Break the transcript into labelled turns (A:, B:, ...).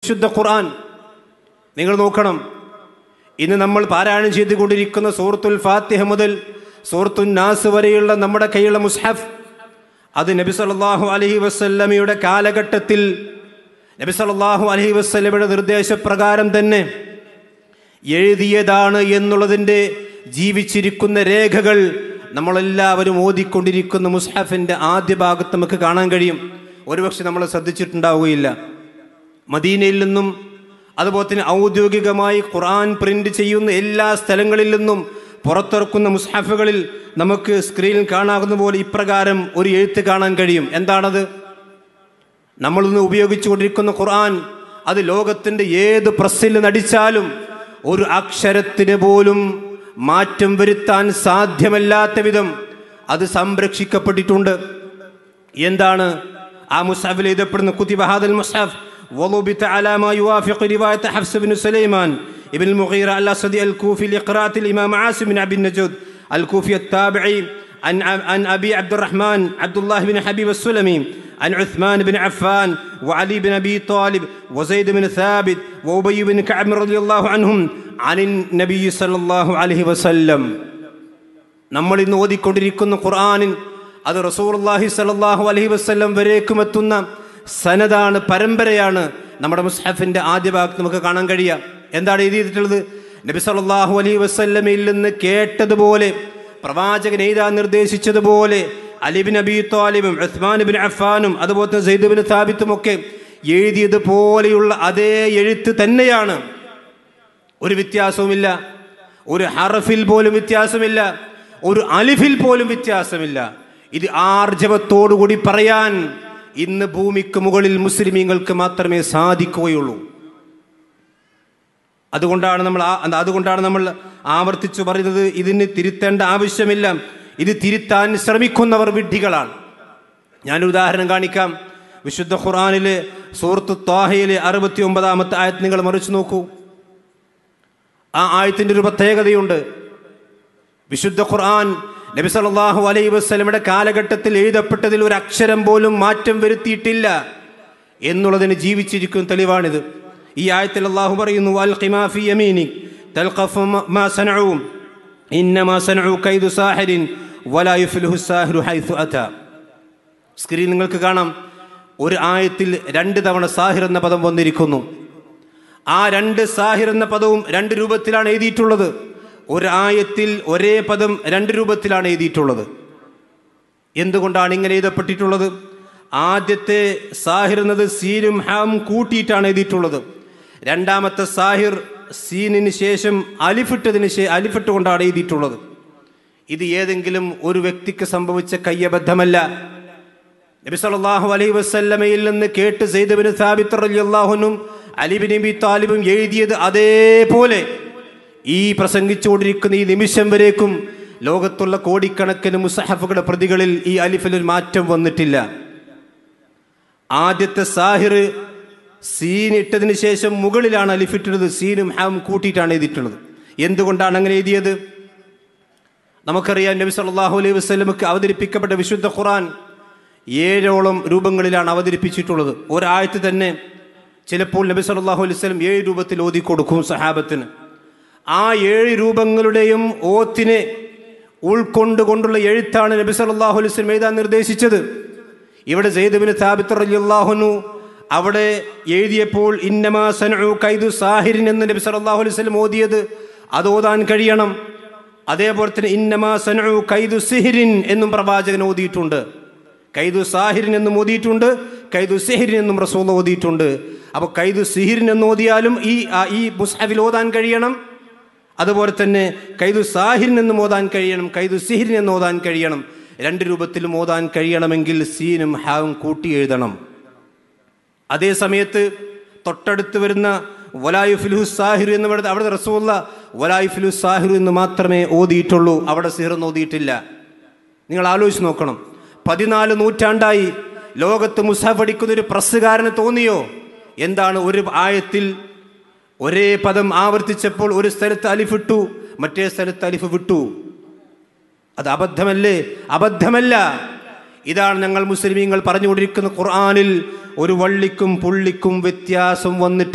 A: വിശുദ്ധ ഖുർആൻ നിങ്ങൾ നോക്കണം ഇന്ന് നമ്മൾ പാരായണം ചെയ്തുകൊണ്ടിരിക്കുന്ന സൂറത്തുൽ ഫാത്തിഹ മുതൽ സൂറത്തുൽ നാസ് വരെയുള്ള നമ്മുടെ കയ്യിലുള്ള മുസ്ഹഫ് അത് നബി സല്ലല്ലാഹു അലൈഹി വസല്ലമയുടെ കാലഘട്ടത്തിൽ നബി സല്ലല്ലാഹു അലൈഹി വസല്ലമയുടെ നിർദ്ദേശപ്രകാരം തന്നെ എഴുതിയതാണ് എന്നുള്ളതിൻ്റെ ജീവിച്ചിരിക്കുന്ന രേഖകൾ നമ്മളെല്ലാവരും ഓതിക്കൊണ്ടിരിക്കുന്ന മുസ്ഹഫിൻ്റെ ആദ്യ ഭാഗത്ത് നമുക്ക് കാണാൻ കഴിയും ഒരുപക്ഷെ നമ്മൾ ശ്രദ്ധിച്ചിട്ടുണ്ടാവുകയില്ല മദീനയിൽ നിന്നും അതുപോലെ തന്നെ ഔദ്യോഗികമായി ഖുർആൻ പ്രിന്റ് ചെയ്യുന്ന എല്ലാ സ്ഥലങ്ങളിൽ നിന്നും പുറത്തിറക്കുന്ന മുസ്ഹഫുകളിൽ നമുക്ക് സ്ക്രീനിൽ കാണാവുന്ന പോലെ ഇപ്രകാരം ഒരു എഴുത്ത് കാണാൻ കഴിയും എന്താണത് നമ്മളിന്ന് ഉപയോഗിച്ചുകൊണ്ടിരിക്കുന്ന ഖുർആൻ അത് ലോകത്തിൻ്റെ ഏത് പ്രസ്സിൽ നടിച്ചാലും ഒരു അക്ഷരത്തിന് പോലും മാറ്റം വരുത്താൻ സാധ്യമല്ലാത്ത വിധം അത് സംരക്ഷിക്കപ്പെട്ടിട്ടുണ്ട് എന്താണ് ആ മുസ്ഹഫിൽ എഴുതപ്പെടുന്ന കുത്തിബ ഹാദൽ മുസ്ഹഫ് وضبط على ما يوافق رواية حفص بن سليمان ابن المغيرة الأسدي الكوفي لقراءة الإمام عاصم بن عبد النجود الكوفي التابعي عن عن أبي عبد الرحمن عبد الله بن حبيب السلمي عن عثمان بن عفان وعلي بن أبي طالب وزيد بن ثابت وأبي بن كعب رضي الله عنهم عن النبي صلى الله عليه وسلم നമ്മൾ ഇന്ന് ഓതിക്കൊണ്ടിരിക്കുന്ന ഖുർആാനിൻ അത് റസൂർല്ലാഹി സലാഹു അലഹി വസ്ല്ലം വരേക്കും എത്തുന്ന സനതാണ് പരമ്പരയാണ് നമ്മുടെ മുസ്ഹഫിന്റെ ആദ്യ ഭാഗത്ത് നമുക്ക് കാണാൻ കഴിയുക എന്താണ് എഴുതിയിട്ടുള്ളത് നബി സല്ലല്ലാഹു അലൈഹി വസല്ലമയിൽ നിന്ന് കേട്ടതുപോലെ പ്രവാചകൻ എഴുതാൻ നിർദ്ദേശിച്ചതുപോലെ അലിബിൻ അബി താലിബും ഉസ്മാൻ ബിൻ അഫാനും അതുപോലെ തന്നെ സെയ്ദ് ബിൻ താബിത്തും ഒക്കെ എഴുതിയതുപോലെയുള്ള അതേ എഴുത്ത് തന്നെയാണ് ഒരു വ്യത്യാസവുമില്ല ഒരു ഹറഫിൽ പോലും വ്യത്യാസമില്ല ഒരു അലിഫിൽ പോലും വ്യത്യാസമില്ല ഇത് ആർജവത്തോടുകൂടി പറയാൻ ഇന്ന് ഭൂമിക്ക് മുകളിൽ മുസ്ലിമീങ്ങൾക്ക് മാത്രമേ സാധിക്കുകയുള്ളൂ അതുകൊണ്ടാണ് നമ്മൾ ആ- അതുകൊണ്ടാണ് നമ്മൾ ആവർത്തിച്ചു പറയുന്നത് ഇതിന് തിരുത്തേണ്ട ആവശ്യമില്ല ഇത് തിരുത്താൻ ശ്രമിക്കുന്നവർ വിഡ്ഢികളാണ് ഞാനൊരു ഉദാഹരണം കാണിക്കാം വിശുദ്ധ ഖുർആാനിലെ സൂറത്ത് ത്വാഹയിലെ അറുപത്തി ഒമ്പതാമത്തെ ആയത്ത് നിങ്ങൾ മറിച്ചു നോക്കൂ ആ ആയത്തിൻ്റെ ഒരു പ്രത്യേകതയുണ്ട് വിശുദ്ധ ഖുർആൻ നബി സല്ലല്ലാഹു അലൈഹി വസല്ലമയുടെ കാലഘട്ടത്തിൽ എഴുതപ്പെട്ടതിൽ ഒരു അക്ഷരം പോലും മാറ്റം വരുത്തിയിട്ടില്ല എന്നുള്ളതിന് ജീവിച്ചിരിക്കുന്ന തെളിവാണിത് ഈ ആയത്തിൽ അള്ളാഹു പറയുന്നു "വൽഖിമാ ഫീ യമീനിക് തൽഖഫ് മ- മാ സനഉ ഇന്നമാ സനഉ കൈദു സാഹിരിൻ വലാ യുഫ്ലിഹു സാഹിറു ഹൈഥു അതാ സ്ക്രീൻ നിങ്ങൾക്ക് കാണാം ഒരു ആയത്തിൽ രണ്ട് തവണ സാഹിർ എന്ന പദം വന്നിരിക്കുന്നു ആ രണ്ട് സാഹിർ എന്ന പദവും രണ്ട് രൂപത്തിലാണ് എഴുതിയിട്ടുള്ളത് ഒരു ആയത്തിൽ ഒരേ പദം രണ്ട് രൂപത്തിലാണ് എഴുതിയിട്ടുള്ളത് എന്തുകൊണ്ടാണ് ഇങ്ങനെ എഴുതപ്പെട്ടിട്ടുള്ളത് ആദ്യത്തെ സാഹിർ എന്നത് സീനും ഹാം കൂട്ടിയിട്ടാണ് എഴുതിയിട്ടുള്ളത് രണ്ടാമത്തെ സാഹിർ സീനിന് ശേഷം അലിഫിട്ടതിന് ശേ- അലിഫിട്ട് കൊണ്ടാണ് എഴുതിയിട്ടുള്ളത് ഇത് ഏതെങ്കിലും ഒരു വ്യക്തിക്ക് സംഭവിച്ച കയ്യബദ്ധമല്ല നബി സല്ലല്ലാഹു അലൈഹി വസല്ലമയിൽ നിന്ന് കേട്ട് സെയ്ദ് ബിൻ സാബിത്ത് റളിയല്ലാഹുനും അലി ബിൻ അബി താലിബും എഴുതിയത് അതേപോലെ ഈ പ്രസംഗിച്ചുകൊണ്ടിരിക്കുന്ന ഈ നിമിഷം വരേക്കും ലോകത്തുള്ള കോടിക്കണക്കിന് മുസഹഫുകളുടെ പ്രതികളിൽ ഈ അലിഫിൽ ഒരു മാറ്റം വന്നിട്ടില്ല ആദ്യത്തെ സാഹിർ സീൻ ഇട്ടതിന് ശേഷം മുകളിലാണ് അലിഫിട്ടുള്ളത് സീനും ഹാം കൂട്ടിയിട്ടാണ് എഴുതിയിട്ടുള്ളത് എന്തുകൊണ്ടാണ് അങ്ങനെ എഴുതിയത് നമുക്കറിയാം നബി സല്ലല്ലാഹു അലൈഹി വസല്ലമക്ക് അവതരിപ്പിക്കപ്പെട്ട വിശുദ്ധ ഖുർആൻ ഏഴോളം രൂപങ്ങളിലാണ് അവതരിപ്പിച്ചിട്ടുള്ളത് ഒരായത്ത് തന്നെ ചിലപ്പോൾ നബി സല്ലല്ലാഹു അലൈഹി വസല്ലം ഏഴ് രൂപത്തിൽ ഓതി കൊടുക്കും സഹാബത്തിന് ആ ഏഴ് രൂപങ്ങളുടെയും ഓത്തിനെ ഉൾക്കൊണ്ടുകൊണ്ടുള്ള എഴുത്താണ് നബി സല്ലല്ലാഹു അലൈഹി വസല്ലം എഴുതാൻ നിർദ്ദേശിച്ചത് ഇവിടെ സെയ്ദ് താബിത്ത് റളിയല്ലാഹുനു അവിടെ എഴുതിയപ്പോൾ ഇന്നമാ സനഉ കൈദു സാഹിരിൻ എന്ന് നബി സല്ലല്ലാഹു അലൈഹി വസല്ലം ഓതിയത് അത് ഓതാൻ കഴിയണം അതേപോലെ തന്നെ ഇന്നമാ സനഉ കൈദു സിഹിരിൻ എന്നും പ്രവാചകൻ ഓതിയിട്ടുണ്ട് കൈദു സാഹിരിൻ എന്നും ഓതിയിട്ടുണ്ട് കൈദു സിഹിരിൻ എന്നും റസൂൽ ഓതിയിട്ടുണ്ട് അപ്പോൾ കൈദു സിഹിരിൻ എന്ന് ഓതിയാലും ഈ ആ, ഈ മുസ്ഹഫിൽ ഓതാൻ കഴിയണം അതുപോലെ തന്നെ കൈദു സാഹിരിൻ എന്നും ഓതാൻ കഴിയണം കൈദു സിഹിരിൻ എന്ന് ഓതാൻ കഴിയണം രണ്ട് രൂപത്തിലും ഓതാൻ കഴിയണമെങ്കിൽ സീനും ഹാവും കൂട്ടി എഴുതണം അതേ സമയത്ത് തൊട്ടടുത്ത് വരുന്ന വലായു ഫിലുഹു സാഹിർ എന്ന് പറയുന്നത് അവിടെ റസൂല്ല വലായു ഫിലു സാഹിർ എന്ന് മാത്രമേ ഓതിയിട്ടുള്ളൂ അവിടെ സിഹർ എന്ന് ഓതിയിട്ടില്ല നിങ്ങൾ ആലോചിച്ച് നോക്കണം പതിനാല് നൂറ്റാണ്ടായി ലോകത്ത് മുസാഫ് അടിക്കുന്ന ഒരു പ്രസ്സുകാരന് തോന്നിയോ എന്താണ് ഒരു ആയത്തിൽ ഒരേ പദം ആവർത്തിച്ചപ്പോൾ ഒരു സ്ഥലത്ത് അലിഫിട്ടു മറ്റേ സ്ഥലത്ത് അലിഫ് വിട്ടു അത് അബദ്ധമല്ലേ അബദ്ധമല്ല ഇതാണ് ഞങ്ങൾ മുസ്ലിമീങ്ങൾ പറഞ്ഞുകൊണ്ടിരിക്കുന്ന ഖുർആനിൽ ഒരു വള്ളിക്കും പുള്ളിക്കും വ്യത്യാസം വന്നിട്ട്